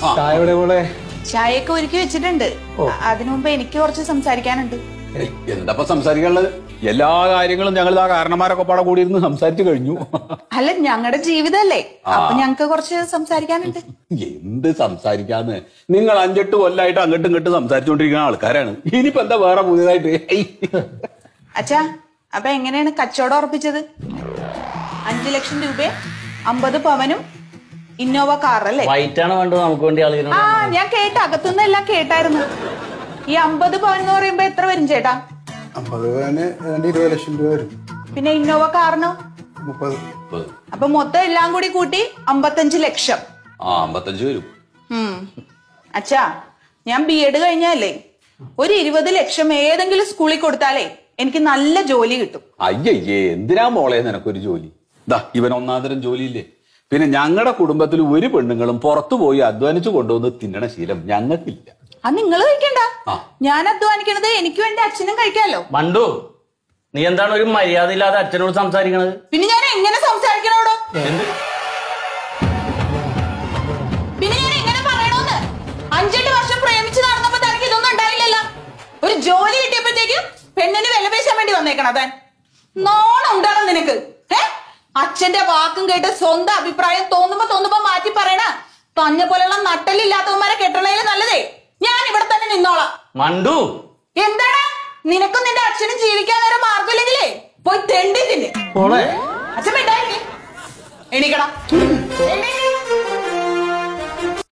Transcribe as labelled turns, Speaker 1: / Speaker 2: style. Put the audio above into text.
Speaker 1: ചായ എവിടെ മോളെ
Speaker 2: ചായയൊക്കെ ഒരുക്കി വെച്ചിട്ടുണ്ട് അ- അതിനു മുമ്പ് എനിക്ക് കുറച്ച് സംസാരിക്കാനുണ്ട്
Speaker 3: എന്താ സംസാരിക്കാനുള്ളത് എല്ലാ കാര്യങ്ങളും ഞങ്ങൾ ആ കാരണന്മാരൊക്കെ പാടെ കൂടി ഇരുന്ന് സംസാരിച്ചു കഴിഞ്ഞു
Speaker 2: അല്ല ഞങ്ങളുടെ ജീവിതമല്ലേ അപ്പൊ ഞങ്ങക്ക് കുറച്ച് സംസാരിക്കാനുണ്ട്
Speaker 3: എന്ത് സംസാരിക്കാന്ന് നിങ്ങൾ അഞ്ചെട്ട് കൊല്ലായിട്ട് അങ്ങോട്ടും ഇങ്ങോട്ടും സംസാരിച്ചുകൊണ്ടിരിക്കുന്ന ആൾക്കാരാണ് ഇനിയിപ്പോ എന്താ വേറെ പുതിയതായിട്ട് ഏയ്.
Speaker 2: അച്ഛാ അപ്പൊ എങ്ങനെയാണ് കച്ചവടം ഉറപ്പിച്ചത് അഞ്ചു ലക്ഷം രൂപ അമ്പത് പവനും ഇന്നോവ കാർ അല്ലേ
Speaker 4: വൈറ്റ് ആണ് വേണ്ടത് നമുക്ക് വേണ്ടി ആളുകൾ
Speaker 2: ആ ഞാൻ കേട്ട അകത്തുനിന്ന് എല്ലാം കേട്ടായിരുന്നു ഈ അമ്പത് പവൻ എന്ന് പറയുമ്പോ എത്ര വരും ചേട്ടാ
Speaker 1: അമ്പത് പവന് ഏതാണ്ട് ഇരുപത് ലക്ഷം രൂപ വരും
Speaker 2: പിന്നെ ഇന്നോവ കാറിനോ
Speaker 1: മുപ്പത്
Speaker 2: അപ്പൊ മൊത്തം എല്ലാം കൂടി കൂട്ടി അമ്പത്തഞ്ച് ലക്ഷം
Speaker 3: ആ അമ്പത്തഞ്ച് വരും
Speaker 2: ഉം. അച്ഛാ ഞാൻ ബി എഡ് കഴിഞ്ഞല്ലേ ഒരു ഇരുപത് ലക്ഷം ഏതെങ്കിലും സ്കൂളിൽ കൊടുത്താലേ എനിക്ക് നല്ല ജോലി കിട്ടും
Speaker 3: അയ്യയ്യേ എന്തിനാ മോളെ നിനക്കൊരു ജോലി ദാ ഇവൻ ഒന്നാന്തരം ജോലിയില്ലേ പിന്നെ ഞങ്ങളുടെ കുടുംബത്തിൽ ഒരു പെണ്ണുങ്ങളും പുറത്തു പോയി അധ്വാനിച്ചു കൊണ്ടുവന്ന് തിന്നണ ശീലം ഞങ്ങൾക്കില്ല
Speaker 2: അത് നിങ്ങൾ കഴിക്കണ്ട
Speaker 3: ആ.
Speaker 2: ഞാൻ അധ്വാനിക്കണത് എനിക്കും എന്റെ അച്ഛനും കഴിക്കാലോ
Speaker 4: മണ്ടു നീ എന്താണ് ഒരു മര്യാദ ഇല്ലാതെ അച്ഛനോട് സംസാരിക്കണത്
Speaker 2: പിന്നെ ഞാൻ എങ്ങനെ സംസാരിക്കണോടോ പിന്നെ ഞാൻ എങ്ങനെ പറയണോന്ന് അഞ്ചെട്ട് വർഷം പ്രേമിച്ച് നടന്നപ്പോ തനിക്ക് ഇതൊന്നും ഉണ്ടായില്ലല്ലോ ഒരു ജോലി കിട്ടിയപ്പോഴത്തേക്കും പെണ്ണിന് വില പേശാൻ വേണ്ടി വന്നേക്കണം താൻ നോണം ഉണ്ടാണോ നിനക്ക് ഏ അച്ഛന്റെ വാക്കും കേട്ട് സ്വന്തം അഭിപ്രായം തോന്നുമ്പോ തോന്നുമ്പോ മാറ്റി പറയണ തന്നെ പോലെയുള്ള നട്ടലില്ലാത്തവന്മാരെ കെട്ടണേല് നല്ലതേ ഞാൻ ഇവിടെ തന്നെ നിന്നോളാം
Speaker 4: മണ്ടു
Speaker 2: എന്താണ് നിനക്കും നിന്റെ അച്ഛനും ജീവിക്കാൻ വേറെ മാർഗമില്ലെങ്കിലേ പോയി തെണ്ടി തിന്നെ
Speaker 4: മോളെ
Speaker 2: അച്ഛൻ മിണ്ടായിരിക്കെ എണീക്കടാ എണീ.